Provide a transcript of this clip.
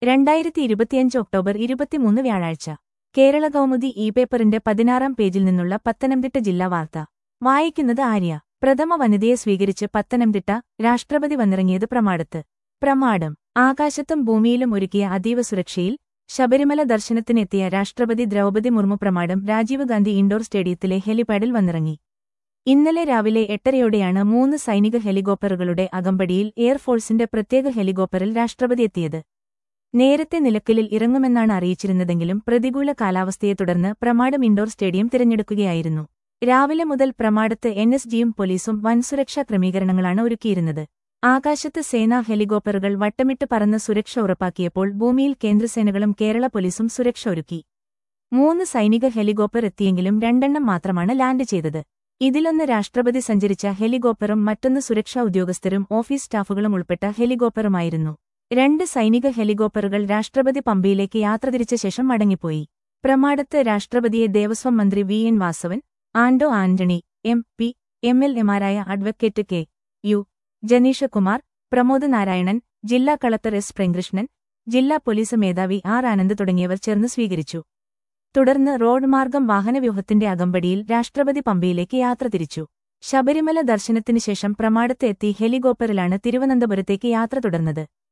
രണ്ടായിരത്തി ഇരുപത്തിയഞ്ച് ഒക്ടോബർ ഇരുപത്തിമൂന്ന് വ്യാഴാഴ്ച കേരള കൗമുദി ഇ പേപ്പറിന്റെ പതിനാറാം പേജിൽ നിന്നുള്ള പത്തനംതിട്ട ജില്ലാ വാർത്ത വായിക്കുന്നത് ആര്യ പ്രഥമ വനിതയെ സ്വീകരിച്ച് പത്തനംതിട്ട രാഷ്ട്രപതി വന്നിറങ്ങിയത് പ്രമാടത്ത് പ്രമാടം ആകാശത്തും ഭൂമിയിലും ഒരുക്കിയ അതീവ സുരക്ഷയിൽ ശബരിമല ദർശനത്തിനെത്തിയ രാഷ്ട്രപതി ദ്രൗപദി മുർമു പ്രമാടം രാജീവ് ഗാന്ധി ഇൻഡോർ സ്റ്റേഡിയത്തിലെ ഹെലിപാഡിൽ വന്നിറങ്ങി ഇന്നലെ രാവിലെ എട്ടരയോടെയാണ് മൂന്ന് സൈനിക ഹെലികോപ്റ്ററുകളുടെ അകമ്പടിയിൽ എയർഫോഴ്സിന്റെ പ്രത്യേക ഹെലികോപ്റ്ററിൽ രാഷ്ട്രപതി എത്തിയത് നേരത്തെ നിലക്കലിൽ ഇറങ്ങുമെന്നാണ് അറിയിച്ചിരുന്നതെങ്കിലും പ്രതികൂല കാലാവസ്ഥയെ തുടർന്ന് പ്രമാടം ഇൻഡോർ സ്റ്റേഡിയം തിരഞ്ഞെടുക്കുകയായിരുന്നു രാവിലെ മുതൽ പ്രമാടത്ത് എൻ എസ് ജിയും പോലീസും വൻ സുരക്ഷാ ക്രമീകരണങ്ങളാണ് ഒരുക്കിയിരുന്നത് ആകാശത്ത് സേനാ ഹെലികോപ്റ്ററുകൾ വട്ടമിട്ട് പറന്ന് സുരക്ഷ ഉറപ്പാക്കിയപ്പോൾ ഭൂമിയിൽ കേന്ദ്രസേനകളും കേരള പോലീസും സുരക്ഷ ഒരുക്കി മൂന്ന് സൈനിക ഹെലികോപ്റ്റർ എത്തിയെങ്കിലും രണ്ടെണ്ണം മാത്രമാണ് ലാൻഡ് ചെയ്തത് ഇതിലൊന്ന് രാഷ്ട്രപതി സഞ്ചരിച്ച ഹെലികോപ്റ്ററും മറ്റൊന്ന് സുരക്ഷാ ഉദ്യോഗസ്ഥരും ഓഫീസ് സ്റ്റാഫുകളും ഉൾപ്പെട്ട ഹെലികോപ്റ്ററുമായിരുന്നു രണ്ട് സൈനിക ഹെലികോപ്റ്ററുകൾ രാഷ്ട്രപതി പമ്പയിലേക്ക് യാത്ര തിരിച്ച ശേഷം മടങ്ങിപ്പോയി പ്രമാടത്ത് രാഷ്ട്രപതിയെ ദേവസ്വം മന്ത്രി V N Vasavan Anto Antony M P M L എമാരായ advocate K U Janeesh Kumar Pramod Narayanan ജില്ലാ കളക്ടർ എസ് പ്രേംകൃഷ്ണൻ ജില്ലാ പോലീസ് മേധാവി ആർ ആനന്ദ് തുടങ്ങിയവർ ചേർന്ന് സ്വീകരിച്ചു തുടർന്ന് റോഡ് മാർഗം വാഹനവ്യൂഹത്തിന്റെ അകമ്പടിയിൽ രാഷ്ട്രപതി പമ്പയിലേക്ക് യാത്ര തിരിച്ചു ശബരിമല ദർശനത്തിനു ശേഷം പ്രമാടത്ത് എത്തി ഹെലികോപ്റ്ററിലാണ് തിരുവനന്തപുരത്തേക്ക് യാത്ര തുടർന്നത്